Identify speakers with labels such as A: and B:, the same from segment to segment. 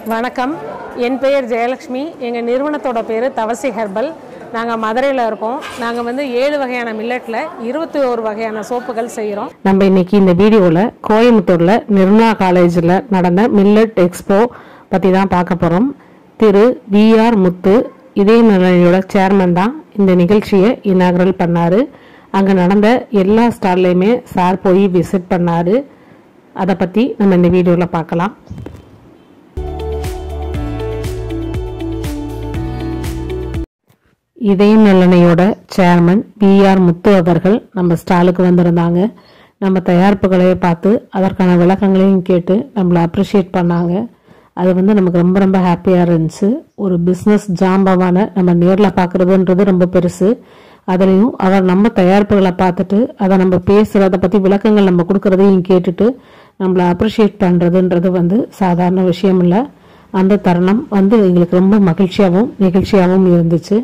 A: வணக்கம் என் பெயர் ஜெயலக்ஷ்மி எங்கள் நிறுவனத்தோட பேர் தவசி ஹெர்பல் நாங்கள் மதுரையில் இருக்கோம் நாங்கள் வந்து ஏழு வகையான மில்லட்டில் இருபத்தி ஒரு வகையான சோப்புகள் செய்கிறோம் நம்ம இன்னைக்கு இந்த வீடியோவில் கோயம்புத்தூரில் நிர்மலா காலேஜில் நடந்த மில்லட் எக்ஸ்போ பற்றி தான் பார்க்க போகிறோம் திரு விஆர் முத்து இதே நிலையோட சேர்மன் தான் இந்த நிகழ்ச்சியை இனாகரல் பண்ணார் அங்கே நடந்த எல்லா ஸ்டால்லையுமே சார் போய் விசிட் பண்ணார் அதை பற்றி நம்ம இந்த வீடியோவில் பார்க்கலாம் இதயம் நலனையோட சேர்மன் பிஆர் முத்து அவர்கள் நம்ம ஸ்டாலுக்கு வந்திருந்தாங்க நம்ம தயாரிப்புகளை பார்த்து அதற்கான விளக்கங்களையும் கேட்டு நம்மளை அப்ரிஷியேட் பண்ணாங்க அது வந்து நமக்கு ரொம்ப ரொம்ப ஹாப்பியாக இருந்துச்சு ஒரு பிஸ்னஸ் ஜாம்பவான நம்ம நேரில் பார்க்குறதுன்றது ரொம்ப பெருசு அதுலேயும் அவர் நம்ம தயாரிப்புகளை பார்த்துட்டு அதை நம்ம பேசுகிறத பற்றி விளக்கங்கள் நம்ம கொடுக்குறதையும் கேட்டுட்டு நம்மளை அப்ரிஷியேட் பண்ணுறதுன்றது வந்து சாதாரண விஷயம் இல்லை அந்த தருணம் வந்து எங்களுக்கு ரொம்ப மகிழ்ச்சியாகவும் நிகழ்ச்சியாகவும் இருந்துச்சு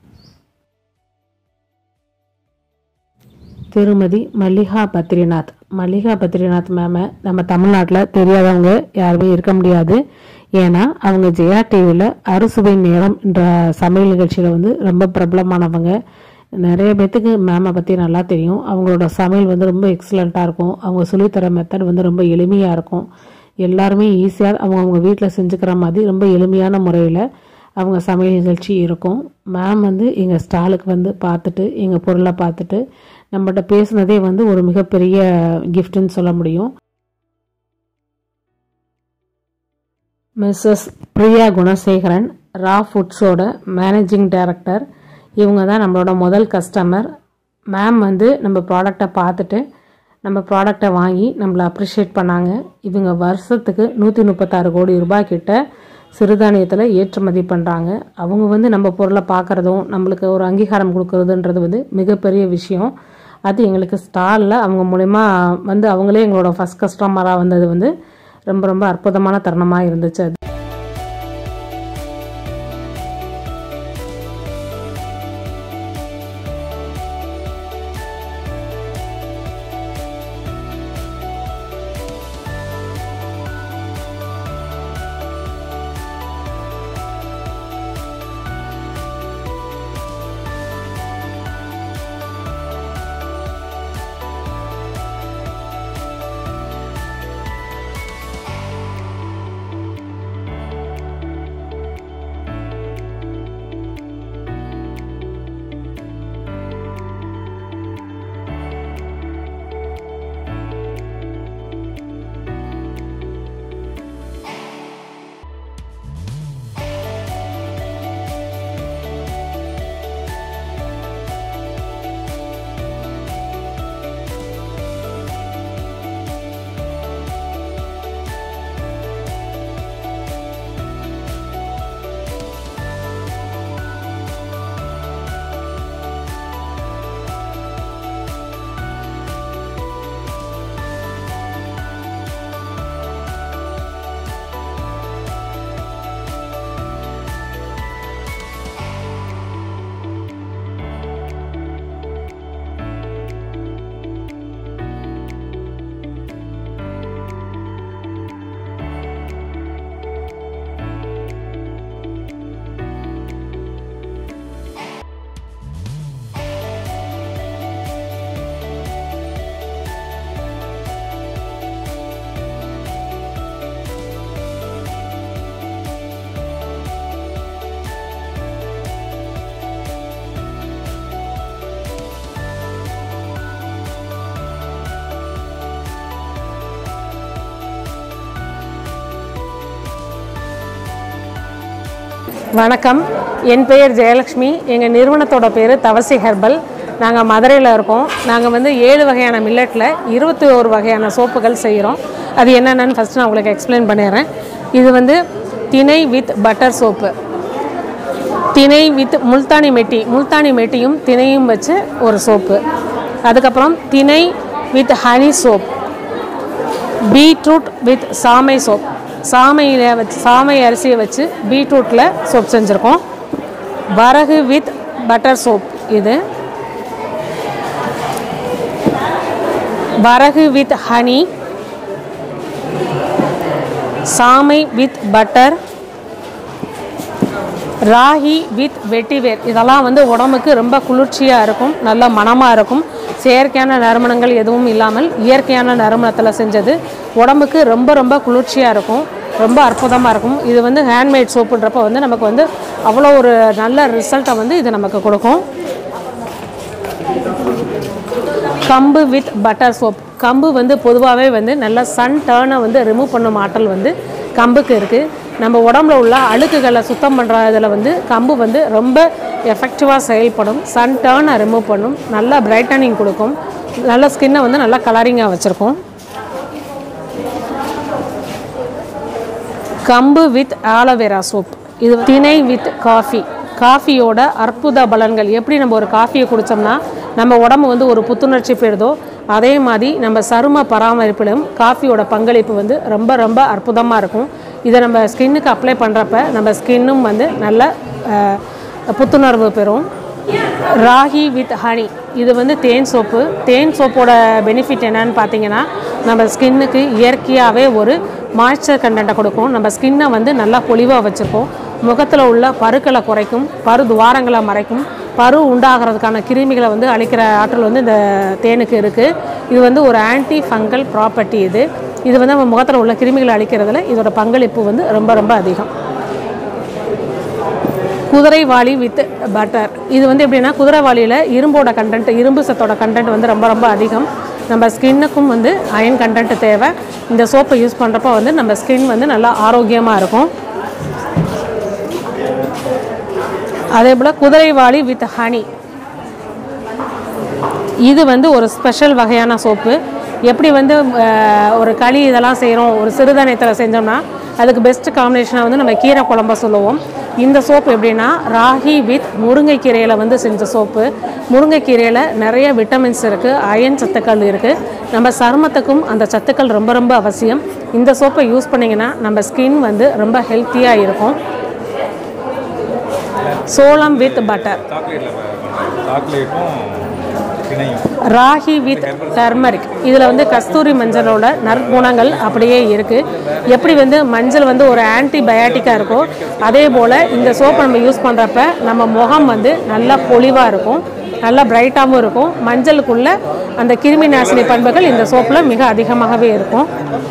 A: திருமதி மல்லிகா பத்ரிநாத் மல்லிகா பத்ரிநாத் மேம நம்ம தமிழ்நாட்டில் தெரியாதவங்க யாருமே இருக்க முடியாது ஏன்னா அவங்க ஜெயா டிவியில் அறுசுவை நேரம் என்ற சமையல் நிகழ்ச்சியில் வந்து ரொம்ப பிரபலமானவங்க நிறைய பேத்துக்கு மேமை பற்றி நல்லா தெரியும் அவங்களோட சமையல் வந்து ரொம்ப எக்ஸலண்ட்டாக இருக்கும் அவங்க சொல்லித்தர மெத்தட் வந்து ரொம்ப எளிமையாக இருக்கும் எல்லாருமே ஈஸியாக அவங்க அவங்க வீட்டில் செஞ்சுக்கிற மாதிரி ரொம்ப எளிமையான முறையில் அவங்க சமையல் நிகழ்ச்சி இருக்கும் மேம் வந்து எங்கள் ஸ்டாலுக்கு வந்து பார்த்துட்டு எங்கள் பொருளை பார்த்துட்டு நம்மகிட்ட பேசுனதே வந்து ஒரு மிகப்பெரிய கிஃப்ட்னு சொல்ல முடியும் மிஸ்ஸஸ் பிரியா குணசேகரன் ரா ஃபுட்ஸோட மேனேஜிங் டைரக்டர் இவங்க தான் நம்மளோட முதல் கஸ்டமர் மேம் வந்து நம்ம ப்ராடக்டை பார்த்துட்டு நம்ம ப்ராடக்டை வாங்கி நம்மளை அப்ரிஷியேட் பண்ணாங்க இவங்க வருஷத்துக்கு நூற்றி முப்பத்தாறு கோடி ரூபாய் கிட்ட சிறுதானியத்தில் ஏற்றுமதி பண்ணுறாங்க அவங்க வந்து நம்ம பொருளை பார்க்குறதும் நம்மளுக்கு ஒரு அங்கீகாரம் கொடுக்கறதுன்றது வந்து மிகப்பெரிய விஷயம் அது எங்களுக்கு ஸ்டாலில் அவங்க மூலயமா வந்து அவங்களே எங்களோட ஃபஸ்ட் கஸ்டமராக வந்தது வந்து ரொம்ப ரொம்ப அற்புதமான தருணமாக இருந்துச்சு அது வணக்கம் என் பெயர் ஜெயலக்ஷ்மி எங்கள் நிறுவனத்தோட பேர் தவசி ஹெர்பல் நாங்கள் மதுரையில் இருக்கோம் நாங்கள் வந்து ஏழு வகையான மில்லட்டில் இருபத்தி ஒரு வகையான சோப்புகள் செய்கிறோம் அது என்னென்னு ஃபஸ்ட்டு நான் உங்களுக்கு எக்ஸ்பிளைன் பண்ணிடுறேன் இது வந்து திணை வித் பட்டர் சோப்பு திணை வித் முல்தானி மெட்டி முல்தானி மெட்டியும் திணையும் வச்சு ஒரு சோப்பு அதுக்கப்புறம் திணை with honey soap beetroot with சாமை சோப் சாமையில் வச்சு சாமை அரிசியை வச்சு பீட்ரூட்டில் சோப் செஞ்சுருக்கோம் வரகு வித் பட்டர் சோப் இது வரகு வித் ஹனி சாமை வித் பட்டர் ராகி வித் வெட்டிவேர் இதெல்லாம் வந்து உடம்புக்கு ரொம்ப குளிர்ச்சியாக இருக்கும் நல்ல மணமாக இருக்கும் செயற்கையான நறுமணங்கள் எதுவும் இல்லாமல் இயற்கையான நறுமணத்தில் செஞ்சது உடம்புக்கு ரொம்ப ரொம்ப குளிர்ச்சியாக இருக்கும் ரொம்ப அற்புதமாக இருக்கும் இது வந்து ஹேண்ட்மேட் சோப்புன்றப்ப வந்து நமக்கு வந்து அவ்வளோ ஒரு நல்ல ரிசல்ட்டை வந்து இது நமக்கு கொடுக்கும் கம்பு வித் பட்டர் சோப் கம்பு வந்து பொதுவாகவே வந்து நல்ல சன் டேர்னை வந்து ரிமூவ் பண்ணும் ஆற்றல் வந்து கம்புக்கு இருக்குது நம்ம உடம்புல உள்ள அழுக்குகளை சுத்தம் பண்ணுற இதில் வந்து கம்பு வந்து ரொம்ப எஃபெக்டிவாக செயல்படும் சன் டேர்னை ரிமூவ் பண்ணும் நல்லா பிரைட்டனிங் கொடுக்கும் நல்ல ஸ்கின்னை வந்து நல்லா கலரிங்காக வச்சுருக்கும் கம்பு வித் ஆலோவேரா சோப் இது திணை வித் காஃபி காஃபியோட அற்புத பலன்கள் எப்படி நம்ம ஒரு காஃபியை குடித்தோம்னா நம்ம உடம்பு வந்து ஒரு புத்துணர்ச்சி பெறுதோ அதே மாதிரி நம்ம சரும பராமரிப்பிலும் காஃபியோட பங்களிப்பு வந்து ரொம்ப ரொம்ப அற்புதமாக இருக்கும் இதை நம்ம ஸ்கின்னுக்கு அப்ளை பண்ணுறப்ப நம்ம ஸ்கின்னும் வந்து நல்ல அஹ், புத்துணர்வு பெறும் ராகி வித் ஹனி இது வந்து தேன் சோப்பு தேன் சோப்போட பெனிஃபிட் என்னன்னு பார்த்தீங்கன்னா நம்ம ஸ்கின்னுக்கு இயற்கையாகவே ஒரு மாய்ஸ்சர் கண்டென்ட்டை கொடுக்கும் நம்ம ஸ்கின்னை வந்து நல்லா பொலிவாக வச்சுருக்கோம் முகத்தில் உள்ள பருக்களை குறைக்கும் பரு துவாரங்களை மறைக்கும் பரு உண்டாகிறதுக்கான கிருமிகளை வந்து அழிக்கிற ஆற்றல் வந்து இந்த தேனுக்கு இருக்குது இது வந்து ஒரு ஆன்டி ஃபங்கல் ப்ராப்பர்ட்டி இது இது வந்து நம்ம முகத்தில் உள்ள கிருமிகளை அழிக்கிறதுல இதோட பங்களிப்பு வந்து ரொம்ப ரொம்ப அதிகம் குதிரைவாளி வித் பட்டர் இது வந்து எப்படின்னா குதிரைவாளியில் இரும்போட கண்டென்ட் இரும்பு சத்தோட கண்டென்ட் வந்து ரொம்ப ரொம்ப அதிகம் நம்ம ஸ்கின்னுக்கும் வந்து அயன் கண்டென்ட் தேவை இந்த சோப்பை யூஸ் பண்ணுறப்போ வந்து நம்ம ஸ்கின் வந்து நல்லா ஆரோக்கியமாக இருக்கும் அதே போல் குதிரைவாளி வித் ஹனி இது வந்து ஒரு ஸ்பெஷல் வகையான சோப்பு எப்படி வந்து அஹ், ஒரு களி இதெல்லாம் செய்கிறோம் ஒரு சிறுதானியத்தில் செஞ்சோம்னா அதுக்கு பெஸ்ட் காம்பினேஷனாக வந்து நம்ம கீரை குழம்ப சொல்லுவோம் இந்த சோப்பு எப்படின்னா ராகி வித் முருங்கைக்கீரையில் வந்து செஞ்ச சோப்பு முருங்கைக்கீரையில் நிறைய விட்டமின்ஸ் இருக்குது அயன் சத்துக்கள் இருக்குது நம்ம சருமத்துக்கும் அந்த சத்துக்கள் ரொம்ப ரொம்ப அவசியம் இந்த சோப்பை யூஸ் பண்ணிங்கன்னா நம்ம ஸ்கின் வந்து ரொம்ப ஹெல்த்தியாக இருக்கும் சோளம் வித் பட்டர்
B: சாக்லேட்டில் பண்ணுறாங்க சாக்லேட்டும் தினையும்
A: ராகி வித் டர்மரிக் இதில் வந்து கஸ்தூரி மஞ்சளோட நற்குணங்கள் அப்படியே இருக்குது எப்படி வந்து மஞ்சள் வந்து ஒரு ஆன்டிபயாட்டிக்காக இருக்கோ அதே போல் இந்த சோப்பை நம்ம யூஸ் பண்ணுறப்ப நம்ம முகம் வந்து நல்லா பொலிவாக இருக்கும் நல்லா பிரைட்டாகவும் இருக்கும் மஞ்சளுக்குள்ள அந்த கிருமி நாசினி பண்புகள் இந்த சோப்பில் மிக அதிகமாகவே இருக்கும்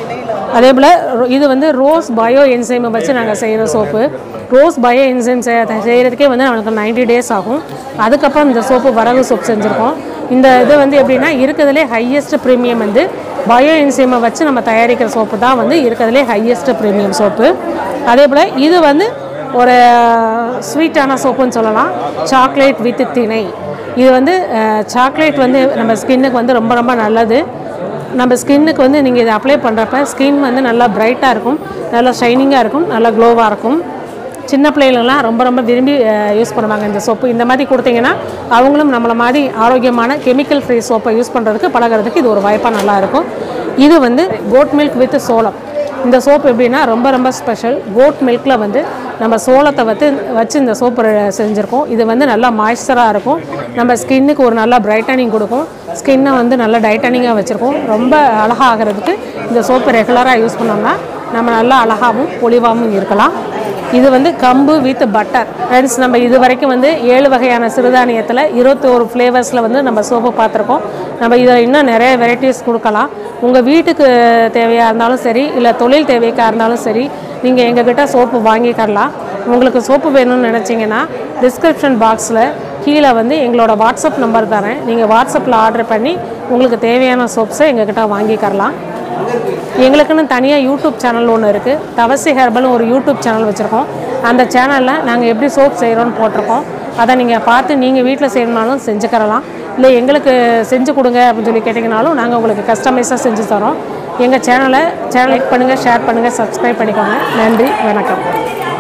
A: அதே போல் இது வந்து ரோஸ் பயோ என்சைமை வச்சு நாங்கள் செய்கிற சோப்பு ரோஸ் பயோ என்சைம் செய்கிறதுக்கே வந்து நமக்கு 90 டேஸ் ஆகும் அதுக்கப்புறம் இந்த சோப்பு வரகு சோப் செஞ்சுருக்கோம் இந்த இது வந்து எப்படின்னா இருக்கிறதுலே ஹையஸ்ட் ப்ரீமியம் வந்து பயோ என்சைமை வச்சு நம்ம தயாரிக்கிற சோப்பு தான் வந்து இருக்கிறதுலே ஹையஸ்ட் ப்ரீமியம் சோப்பு அதே போல் இது வந்து ஒரு ஸ்வீட்டான சோப்புன்னு சொல்லலாம் சாக்லேட் வித் திணை இது வந்து சாக்லேட் வந்து நம்ம ஸ்கின்னுக்கு வந்து ரொம்ப ரொம்ப நல்லது நம்ம ஸ்கின்னுக்கு வந்து நீங்கள் இதை அப்ளை பண்ணுறப்ப ஸ்கின் வந்து நல்லா பிரைட்டாக இருக்கும் நல்லா ஷைனிங்காக இருக்கும் நல்லா க்ளோவாக இருக்கும் சின்ன பிள்ளைகளெல்லாம் ரொம்ப ரொம்ப விரும்பி யூஸ் பண்ணுவாங்க இந்த சோப்பு இந்த மாதிரி கொடுத்தீங்கன்னா அவங்களும் நம்மளை மாதிரி ஆரோக்கியமான கெமிக்கல் ஃப்ரீ சோப்பை யூஸ் பண்ணுறதுக்கு பழகுறதுக்கு இது ஒரு வாய்ப்பாக நல்லாயிருக்கும் இது வந்து கோட் மில்க் வித் சோளம் இந்த சோப்பு எப்படின்னா ரொம்ப ரொம்ப ஸ்பெஷல் கோட் மில்கில் வந்து நம்ம சோளத்தை வந்து வச்சு இந்த சோப்பு செஞ்சுருக்கோம் இது வந்து நல்லா மாய்ஸ்சராக இருக்கும் நம்ம ஸ்கின்னுக்கு ஒரு நல்லா பிரைட்டனிங் கொடுக்கும் ஸ்கின்னை வந்து நல்லா டைட்டனிங்காக வச்சுருக்கோம் ரொம்ப அழகாகிறதுக்கு இந்த சோப்பு ரெகுலராக யூஸ் பண்ணோம்னா நம்ம நல்லா அழகாகவும் பொலிவாகவும் இருக்கலாம் இது வந்து கம்பு வித் பட்டர் ஃப்ரெண்ட்ஸ் நம்ம இது வரைக்கும் வந்து ஏழு வகையான சிறுதானியத்தில் இருபத்தி ஒரு ஃப்ளேவர்ஸில் வந்து நம்ம சோப்பு பார்த்துருக்கோம் நம்ம இதில் இன்னும் நிறைய வெரைட்டிஸ் கொடுக்கலாம் உங்கள் வீட்டுக்கு தேவையாக இருந்தாலும் சரி இல்லை தொழில் தேவைக்காக இருந்தாலும் சரி நீங்கள் எங்ககிட்ட சோப்பு வாங்கிக்கலாம் உங்களுக்கு சோப்பு வேணும்னு நினச்சிங்கன்னா டிஸ்கிரிப்ஷன் பாக்ஸில் கீழே வந்து எங்களோட வாட்ஸ்அப் நம்பர் தரேன் நீங்கள் வாட்ஸ்அப்பில் ஆர்டர் பண்ணி உங்களுக்கு தேவையான சோப்ஸை எங்ககிட்ட வாங்கிக்கலாம் எங்களுக்குன்னு தனியாக யூடியூப் சேனல் ஒன்று இருக்குது தவசி ஹெர்பல்னு ஒரு யூடியூப் சேனல் வச்சுருக்கோம் அந்த சேனலில் நாங்கள் எப்படி சோப் செய்கிறோன்னு போட்டிருக்கோம் அதை நீங்கள் பார்த்து நீங்கள் வீட்டில் செய்யணுனாலும் செஞ்சுக்கிறலாம் இல்லை எங்களுக்கு செஞ்சு கொடுங்க அப்படின்னு சொல்லி கேட்டிங்கனாலும் நாங்கள் உங்களுக்கு கஸ்டமைஸாக செஞ்சு தரோம் எங்கள் சேனலை சேனல் லைக் பண்ணுங்கள் ஷேர் பண்ணுங்கள் சப்ஸ்கிரைப் பண்ணிக்கோங்க நன்றி வணக்கம்